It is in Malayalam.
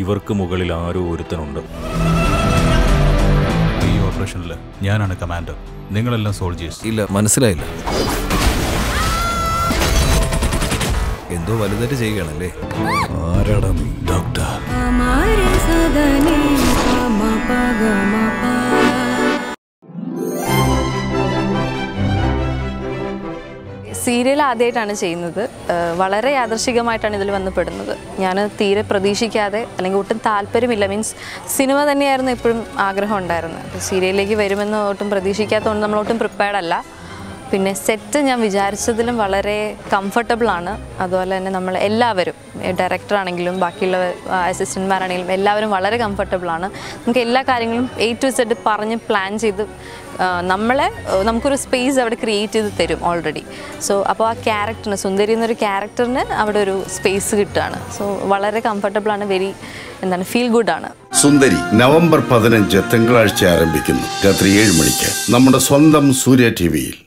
ഇവർക്ക് മുകളിൽ ആരോ ഒരുത്തനുണ്ട് ഈ ഓപ്പറേഷനിൽ ഞാനാണ് കമാൻഡർ നിങ്ങളെല്ലാം സോൾജേഴ്സ് ഇല്ല മനസ്സിലായില്ല എന്തോ വലുതായിട്ട് ചെയ്യുകയാണല്ലേ ആരാടാ നീ ഡോക്ടർ हमारे सदने पम पग म സീരിയൽ ആദ്യമായിട്ടാണ് ചെയ്യുന്നത് ഏഹ് വളരെ യാദർശികമായിട്ടാണ് ഇതിൽ വന്ന് പെടുന്നത് ഞാൻ തീരെ പ്രതീക്ഷിക്കാതെ അല്ലെങ്കിൽ ഒട്ടും താല്പര്യമില്ല മീൻസ് സിനിമ തന്നെയായിരുന്നു എപ്പോഴും ആഗ്രഹം ഉണ്ടായിരുന്നത് അപ്പോൾ സീരിയലിലേക്ക് വരുമെന്ന് ഒട്ടും പ്രതീക്ഷിക്കാത്തതുകൊണ്ട് നമ്മൾ ഒട്ടും പ്രിപ്പയർഡ് അല്ല പിന്നെ സെറ്റ് ഞാൻ വിചാരിച്ചതിലും വളരെ കംഫർട്ടബിൾ ആണ് അതുപോലെ തന്നെ നമ്മൾ എല്ലാവരും ഡയറക്ടർ ആണെങ്കിലും ബാക്കിയുള്ള അസിസ്റ്റൻറ്റ്മാരാണെങ്കിലും എല്ലാവരും വളരെ കംഫർട്ടബിൾ ആണ് നമുക്ക് എല്ലാ കാര്യങ്ങളും എ ടു സെഡ് പറഞ്ഞ് പ്ലാൻ ചെയ്ത് ആ, നമ്മളെ ആ, നമുക്കൊരു സ്പേസ് അവിടെ ക്രിയേറ്റ് ചെയ്ത് തരും ഓൾറെഡി സോ അപ്പോൾ ആ ക്യാരക്ടറിന് സുന്ദരി എന്നൊരു ക്യാരക്ടറിന് അവിടെ ഒരു സ്പേസ് കിട്ടുകയാണ് സോ വളരെ കംഫർട്ടബിൾ ആണ് വെരി എന്താണ് ഫീൽ ഗുഡ് ആണ് സുന്ദരി നവംബർ പതിനഞ്ച് തിങ്കളാഴ്ച ആരംഭിക്കുന്നു രാത്രി ഏഴ് മണിക്ക് നമ്മുടെ സ്വന്തം സൂര്യ ടി വിയിൽ